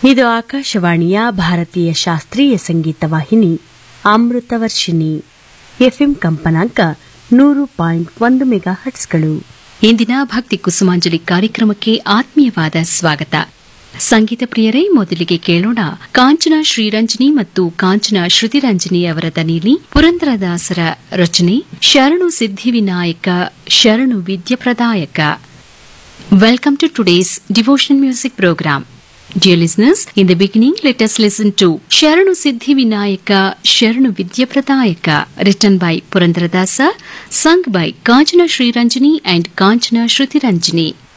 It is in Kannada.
ಇದು ಆಕಾಶವಾಣಿಯ ಭಾರತೀಯ ಶಾಸ್ತ್ರೀಯ ಸಂಗೀತ ವಾಹಿನಿ ಅಮೃತವರ್ಷಿಣಿ ಎಫ್ಎಂ ಕಂಪನಾಂಕ ನೂರು ಪಾಯಿಂಟ್ ಒಂದು ಮೆಗಾ ಹಟ್ಸ್ಗಳು ಇಂದಿನ ಭಕ್ತಿ ಕುಸುಮಾಂಜಲಿ ಕಾರ್ಯಕ್ರಮಕ್ಕೆ ಆತ್ಮೀಯವಾದ ಸ್ವಾಗತ ಸಂಗೀತ ಪ್ರಿಯರೇ ಮೊದಲಿಗೆ ಕೇಳೋಣ ಕಾಂಚನ ಶ್ರೀರಂಜನಿ ಮತ್ತು ಕಾಂಚನ ಶ್ರುತಿರಂಜನಿ ಅವರ ದನಿಯಲ್ಲಿ ಪುರಂದರದಾಸರ ರಚನೆ ಶರಣು ಸಿದ್ಧಿವಿನಾಯಕ ಶರಣು ವಿದ್ಯಪ್ರದಾಯಕ welcome to today's devotion music program Dear listeners, in the beginning, let us listen to Sharanu Siddhi Vinayaka Sharanu Vidya Pradayaka, written by Purandaradasa, sung by Kanchana Sri Ranjani and Kanchana Shruti Ranjani.